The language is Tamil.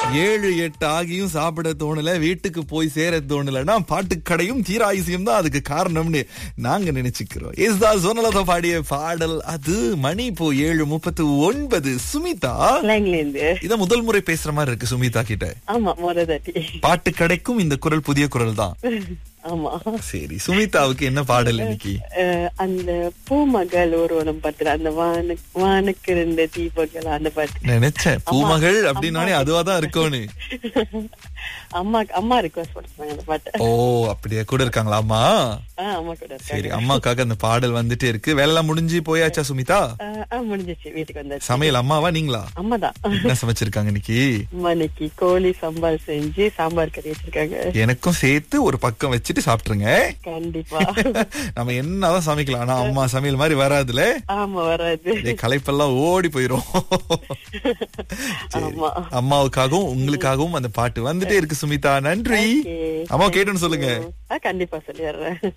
ஏழு எட்டு ஆகியும் சாப்பிட தோணல வீட்டுக்கு போய் சேர தோணலன்னா பாட்டுக்கடையும் தீராயுசியம் தான் அதுக்கு காரணம்னு நாங்க நினைச்சுக்கிறோம் இஸ்தா சொன்னலதா பாடிய பாடல் அது மணி இப்போ ஏழு முப்பத்து ஒன்பது சுமிதா ஸ்லாங்ல இருந்து இத முதல் முறை பேசுற மாதிரி இருக்கு சுமிதா கிட்ட ஆமா மொரதாட்டி பாட்டு கடைக்கும் இந்த குரல் புதிய குரல் தான் ஆமா சரி சுமிதாவுக்கு என்ன பாடல் இன்னைக்கு அஹ், அந்த பூமகள் ஊர்வலம் பாட்டுல அந்த வானு வானுக்கு ரெண்டு தீபங்கள் அந்த பாட்டு நினைச்சேன் பூமகள் அப்படின்னாலே அதுவா தான் இருக்கும்னு அம்மா அம்மா ரிக்வஸ்ட் பண்ணுறாங்க அந்த பாட்டு ஓ அப்படியே கூட இருக்காங்களா அம்மா ஆஹ் அம்மா கூட இருக்காங்க சரி அம்மாக்காக அந்த பாடல் வந்துட்டே இருக்கு வேலை முடிஞ்சு போயாச்சா சுமிதா ஆஹ் ஆஹ், முடிஞ்சிச்சு வீட்டுக்கு வந்தாச்சு சமையல் அம்மாவா நீங்களா அம்மா தான் என்ன சமைச்சிருக்காங்க இன்னைக்கு அம்மா இன்னைக்கு கோழி சாம்பார் செஞ்சு சாம்பார் கறி வச்சிருக்காங்க எனக்கும் சேர்த்து ஒரு பக்கம் வச்சுட்டு சாப்பிட்டுருங்க கண்டிப்பா நம்ம என்னதான் சமைக்கலாம் ஆனா அம்மா சமையல் மாதிரி வராதுல ஆமா வராது இதே களைப்பெல்லாம் ஓடி போயிரும் சரி. ஆமா அம்மாவுக்காகவும் உங்களுக்காகவும் அந்த பாட்டு வந்துட்டே இருக்கு சுமிதா நன்றி Okay. அம்மா கேட்டுன்னு சொல்லுங்க ஆஹ் கண்டிப்பா சொல்லிடுறேன்